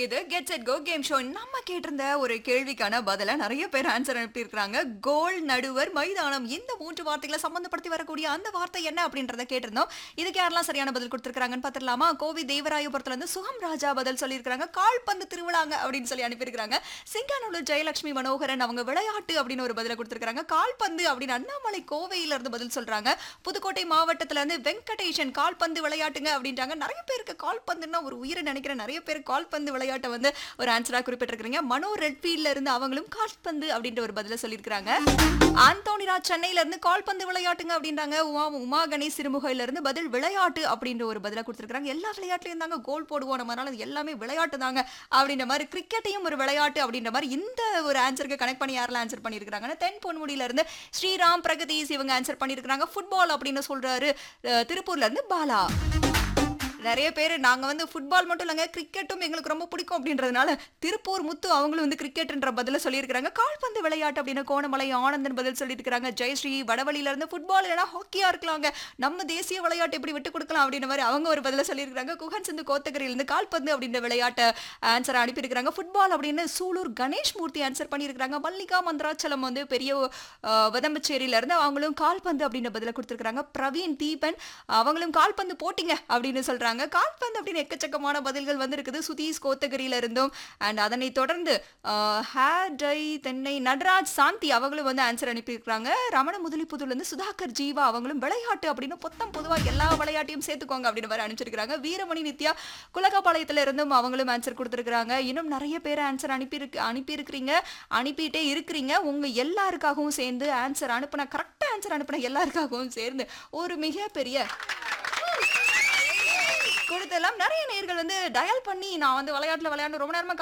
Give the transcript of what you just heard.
இது get set go game show நம்ம கேட்டிருந்த ஒரு கேள்விக்கான பதில நிறைய பேர் ஆன்சர் அனுப்பியிருக்காங்க கோல் நடுவர் மைதானம் இந்த மூன்று வார்த்தைகளை சம்பந்தப்படுத்தி வரக்கூடிய அந்த வார்த்தை என்ன அப்படின்றத கேட்டிருந்தோம் இதுக்கு யாரெல்லாம் சரியான பதில் கொடுத்திருக்காங்கன்னு பார்த்துடலாமா கோவி தேவராயபுரத்துல இருந்து சுகம் ராஜா பதில் சொல்லியிருக்காங்க கால்பந்து திருவிழாங்க அப்படின்னு சொல்லி அனுப்பியிருக்காங்க சிங்கானூர் ஜெயலட்சுமி மனோகரன் அவங்க விளையாட்டு அப்படின்னு ஒரு பதில கொடுத்திருக்காங்க கால்பந்து அப்படின்னு அண்ணாமலை கோவையில இருந்து பதில் சொல்றாங்க புதுக்கோட்டை மாவட்டத்துல இருந்து வெங்கடேஷன் கால்பந்து விளையாட்டுங்க அப்படின்றாங்க நிறைய பேருக்கு கால்பந்துன்னா ஒரு உயிரை நினைக்கிற நிறைய பேர் கால்பந்து விளையாட்டை வந்து ஒரு ஆன்சரா குறிப்பிட்டிருக்கிறீங்க மனோ ரெட்ஃபீல்ட்ல இருந்து அவங்களும் கால்பந்து அப்படின்ற ஒரு பதில சொல்லியிருக்காங்க ஆந்தோனிராஜ் சென்னையில இருந்து கால்பந்து விளையாட்டுங்க அப்படின்றாங்க உமா உமா கணேஷ் சிறுமுகையில இருந்து பதில் விளையாட்டு அப்படின்ற ஒரு பதில கொடுத்திருக்காங்க எல்லா விளையாட்டுலயும் தாங்க கோல் போடுவோம் நம்மனால அது எல்லாமே விளையாட்டு தாங்க அப்படின்ற மாதிரி கிரிக்கெட்டையும் ஒரு விளையாட்டு அப்படின்ற மாதிரி இந்த ஒரு ஆன்சருக்கு கனெக்ட் பண்ணி யாரெல்லாம் ஆன்சர் பண்ணியிருக்காங்கன்னா தென் பொன்முடியில இருந்து ஸ்ரீராம் பிரகதீஷ் இவங்க ஆன்சர் பண்ணியிருக்காங்க ஃபுட்பால் அப்படின்னு சொல்றாரு அஹ், திருப்பூர்ல இருந்து பாலா நிறைய பேர் நாங்க வந்து ஃபுட்பால் மட்டும் இல்லைங்க கிரிக்கெட்டும் எங்களுக்கு ரொம்ப பிடிக்கும் அப்படின்றதுனால திருப்பூர் முத்து அவங்களும் வந்து கிரிக்கெட்ன்ற பதில சொல்லியிருக்காங்க கால்பந்து விளையாட்டு அப்படின்னு கோணமலை ஆனந்தன் பதில் சொல்லியிருக்காங்க ஜெயஸ்ரீ வடவழியில இருந்து ஃபுட்பால் இல்லைனா ஹாக்கியா இருக்கலாங்க நம்ம தேசிய விளையாட்டு எப்படி விட்டு கொடுக்கலாம் அப்படின்ற மாதிரி அவங்க ஒரு பதில சொல்லியிருக்காங்க குகன் சிந்து கோத்தகிரியில இருந்து கால்பந்து அப்படின்ற விளையாட்டை ஆன்சர் அனுப்பியிருக்காங்க ஃபுட்பால் அப்படின்னு சூலூர் கணேஷ் மூர்த்தி ஆன்சர் பண்ணியிருக்காங்க மல்லிகா மந்திராச்சலம் வந்து பெரிய அஹ், வதம்பச்சேரியில இருந்து அவங்களும் கால்பந்து அப்படின்ற பதில கொடுத்திருக்காங்க பிரவீன் தீபன் அவங்களும் கால்பந்து போட்டிங்க அப்படின்னு சொல்றாங்க கால்பந்து அப்படின்னு எக்கச்சக்கமான பதில்கள் வந்திருக்குது சுதீஷ் கோத்தகிரியில இருந்தும் அண்ட் அதனை தொடர்ந்து ஹேர் டை தென்னை நடராஜ் சாந்தி அவங்களும் வந்து ஆன்சர் அனுப்பியிருக்காங்க ரமண முதலிப்புதுல இருந்து சுதாகர் ஜீவா அவங்களும் விளையாட்டு அப்படின்னு பொத்தம் பொதுவா எல்லா விளையாட்டையும் சேர்த்துக்கோங்க அப்படின்னு மாதிரி அனுப்பிச்சிருக்காங்க வீரமணி நித்யா குலகாபாளையத்துல இருந்தும் அவங்களும் ஆன்சர் கொடுத்திருக்காங்க இன்னும் நிறைய பேர் ஆன்சர் அனுப்பியிருக்கு அனுப்பியிருக்கிறீங்க அனுப்பிட்டே இருக்கிறீங்க உங்க எல்லாருக்காகவும் சேர்ந்து ஆன்சர் அனுப்புன கரெக்டா ஆன்சர் அனுப்புன எல்லாருக்காகவும் சேர்ந்து ஒரு மிகப்பெரிய கொடுத்தெல்லாம் நிறைய நேர்கள் வந்து டயல் பண்ணி நான் வந்து விளையாட்டுல விளையாண்டு ரொம்ப நேரமா